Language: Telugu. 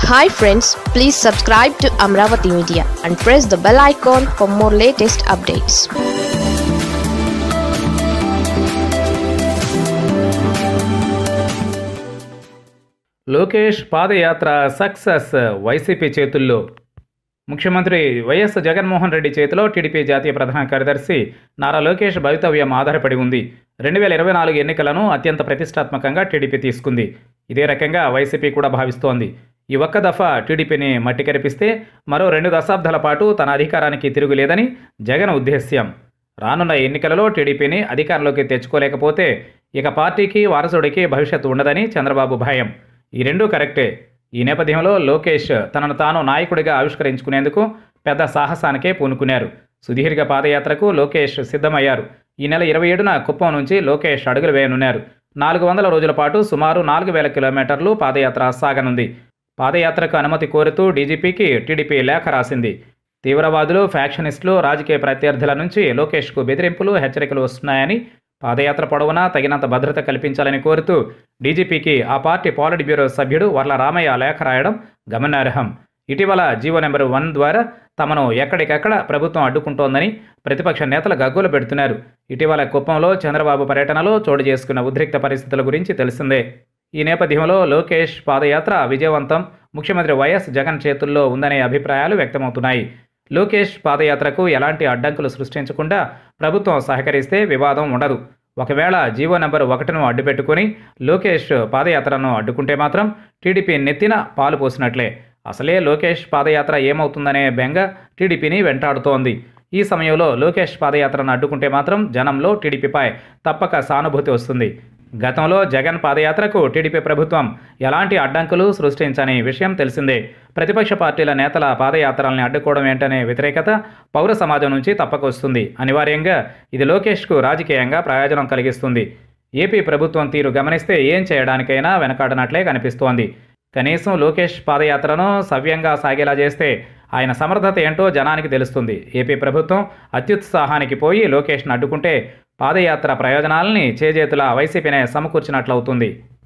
hi friends please subscribe to Amaravati media and press the bell icon for more latest updates Lokesh పాదయాత్ర సక్సెస్ వైసీపీ చేతుల్లో ముఖ్యమంత్రి వైఎస్ జగన్మోహన్ రెడ్డి చేతిలో టీడీపీ జాతీయ ప్రధాన కార్యదర్శి నారా లోకేష్ భవితవ్యం ఆధారపడి ఉంది రెండు వేల ఇరవై నాలుగు ఎన్నికలను అత్యంత ప్రతిష్టాత్మకంగా టీడీపీ తీసుకుంది ఇదే రకంగా వైసీపీ కూడా భావిస్తోంది ఈ ఒక్క దఫా టీడీపీని మట్టి కరిపిస్తే మరో రెండు దశాబ్దాల పాటు తన అధికారానికి తిరుగులేదని జగన్ ఉద్దేశ్యం రానున్న ఎన్నికలలో టీడీపీని అధికారంలోకి తెచ్చుకోలేకపోతే ఇక పార్టీకి వారసుడికి భవిష్యత్తు ఉండదని చంద్రబాబు భయం ఈ రెండూ కరెక్టే ఈ నేపథ్యంలో లోకేష్ తనను తాను నాయకుడిగా ఆవిష్కరించుకునేందుకు పెద్ద సాహసానికే పూనుకున్నారు సుదీర్ఘ పాదయాత్రకు లోకేష్ సిద్ధమయ్యారు ఈ నెల ఇరవై ఏడున కుప్పం నుంచి లోకేష్ అడుగులు వేయనున్నారు నాలుగు వందల రోజుల పాటు సుమారు నాలుగు వేల కిలోమీటర్లు పాదయాత్ర సాగనుంది పాదయాత్రకు అనుమతి కోరుతూ డీజీపీకి టీడీపీ లేఖ రాసింది తీవ్రవాదులు ఫ్యాక్షనిస్టులు రాజకీయ ప్రత్యర్థుల నుంచి లోకేష్కు బెదిరింపులు హెచ్చరికలు వస్తున్నాయని పాదయాత్ర పొడవునా తగినంత భద్రత కల్పించాలని కోరుతూ డీజీపీకి ఆ పార్టీ పాలిట్ బ్యూరో సభ్యుడు వర్ల రామయ్య లేఖ రాయడం గమనార్హం ఇటీవల జీవో నెంబర్ వన్ ద్వారా తమను ఎక్కడికెక్కడ ప్రభుత్వం అడ్డుకుంటోందని ప్రతిపక్ష నేతలు గగ్గోలు పెడుతున్నారు ఇటీవల కుప్పంలో చంద్రబాబు పర్యటనలో చోటు చేసుకున్న ఉద్రిక్త పరిస్థితుల గురించి తెలిసిందే ఈ నేపథ్యంలో లోకేష్ పాదయాత్ర విజయవంతం ముఖ్యమంత్రి వైఎస్ జగన్ చేతుల్లో ఉందనే అభిప్రాయాలు వ్యక్తమవుతున్నాయి లోకేష్ పాదయాత్రకు ఎలాంటి అడ్డంకులు సృష్టించకుండా ప్రభుత్వం సహకరిస్తే వివాదం ఉండదు ఒకవేళ జీవో నెంబర్ ఒకటిను అడ్డుపెట్టుకుని లోకేష్ పాదయాత్రను అడ్డుకుంటే మాత్రం టీడీపీ నెత్తిన పాలు పోసినట్లే అసలే లోకేష్ పాదయాత్ర ఏమవుతుందనే బెంగ టీడీపీని వెంటాడుతోంది ఈ సమయంలో లోకేష్ పాదయాత్రను అడ్డుకుంటే మాత్రం జనంలో టీడీపీపై తప్పక సానుభూతి వస్తుంది గతంలో జగన్ పాదయాత్రకు టీడీపీ ప్రభుత్వం ఎలాంటి అడ్డంకులు సృష్టించని విషయం తెలిసిందే ప్రతిపక్ష పార్టీల నేతల పాదయాత్రల్ని అడ్డుకోవడం ఏంటనే వ్యతిరేకత పౌర సమాజం నుంచి తప్పకొస్తుంది అనివార్యంగా ఇది లోకేష్కు రాజకీయంగా ప్రయోజనం కలిగిస్తుంది ఏపీ ప్రభుత్వం తీరు గమనిస్తే ఏం చేయడానికైనా వెనకాడనట్లే కనిపిస్తోంది కనీసం లోకేష్ పాదయాత్రను సవ్యంగా సాగేలా చేస్తే ఆయన సమర్థత ఏంటో జనానికి తెలుస్తుంది ఏపీ ప్రభుత్వం అత్యుత్సాహానికి పోయి లోకేష్ను అడ్డుకుంటే పాదయాత్ర ప్రయోజనాలని చేజేతుల వైసీపీనే సమకూర్చినట్లవుతుంది